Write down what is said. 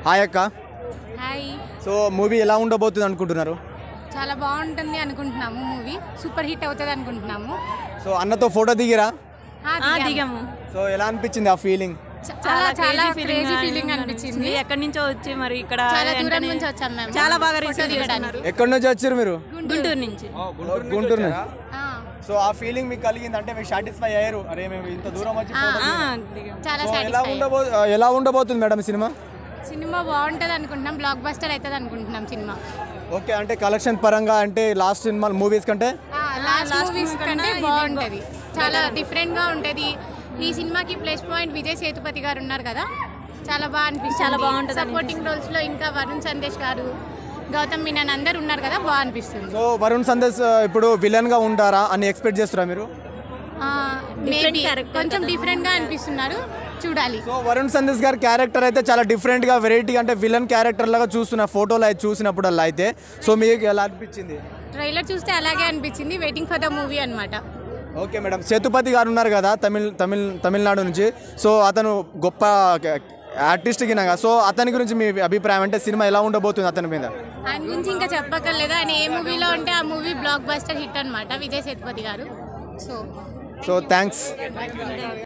Hi అక్క hi so movie ఎలా ఉండబోతుంది అనుకుంటున్నారు చాలా బాగుంటుంది అనుకుంటున్నాము మూవీ సూపర్ హిట్ అవుతుంది అనుకుంటున్నాము సో అన్నతో ఫోటో దిగిరా ఆ, ఆ, దిగాము. దిగాము సో ఎలా అనిపించింది ఆ ఫీలింగ్ చ- చాలా చాలా crazy క్రేజీ feeling ఫీలింగ్ గా అనిపించింది ఎక్కడి నుంచో వచ్చి మరి ఇక్కడ చాలా దూరం వెంటనే నుంచి వచ్చాం మేము చాలా బాగా ఫోటో రిసీవ్ దిగడానికి. చేసుకున్నారు ఎక్కడి నుంచి వచ్చారు మీరు గుంటూరు నుంచి గుంటూరు నుంచి ఆ, సో ఆ ఫీలింగ్ మీకు కలిగింది అంటే మీరు సాటిస్ఫై అయ్యారు అరే మేము ఇంత దూరం వచ్చి ఆ, photo ఆ, దిగాం. దిగాము చాలా సో ఎలా సాటిస్ఫై ఉండబో ఎలా ఉండబోతుంది మేడం సినిమా సినిమా బాగుంటుంది అనుకుంటున్నాం బ్లాక్ బస్టర్ అవుతుంది అనుకుంటున్నాం సినిమా ఓకే అంటే కలెక్షన్ పరంగా అంటే లాస్ట్ సినిమా మూవీస్ కంటే లాస్ట్ last మూవీస్ movie కంటే కన్నా ఇది బాగుంటుంది చాలా డిఫరెంట్ గా ఉంటది ఈ సినిమాకి ప్లస్ పాయింట్ విజయ్ సేతుపతి గారు ఉన్నారు కదా చాలా బాగా అనిపిస్తుంది చాలా బాగుంటది సపోర్టింగ్ రోల్స్ లో ఇంకా వరుణ్ సందేశ్ గారు గౌతమ్ మీనన్ అందరు ఉన్నారు కదా బాగా అనిపిస్తుంది సో వరుణ్ సందేశ్ ఆ, ఇప్పుడు విలన్ గా ఉంటారా అని ఎక్స్పెక్ట్ చేస్తారా మీరు మేబీ character కొంచెం కదా. డిఫరెంట్ గా అనిపిస్తున్నారు చూడాలి సో వరుణ్ సందేశ్ గారి క్యారెక్టర్ అయితే చాలా డిఫరెంట్ గా వెరైటీ అంటే విలన్ క్యారెక్టర్ లాగా చూస్తున్న ఫోటోలో అయితే చూసినప్పుడల్లా అయితే సో మీకు ఎలా అనిపించింది ట్రైలర్ చూస్తే అలాగే అనిపించింది వెయిటింగ్ ఫర్ ద మూవీ అన్నమాట ఓకే మేడం సేతుపతి గారు ఉన్నారు కదా తమిళ్ తమిళ్ తమిళనాడు నుంచి సో అతను గొప్ప ఆర్టిస్ట్ గినగా సో అతని గురించి మీ అభిప్రాయం అంటే సినిమా ఎలా ఉండబోతుంది అతని మీద ఆయన గురించి ఇంకా చెప్పక్కర్లేదు ఆయన ఏ మూవీలో ఉంటే ఆ మూవీ బ్లాక్ బస్టర్ హిట్ అన్నమాట విజయ్ సేతుపతి గారు సో సో థ్యాంక్స్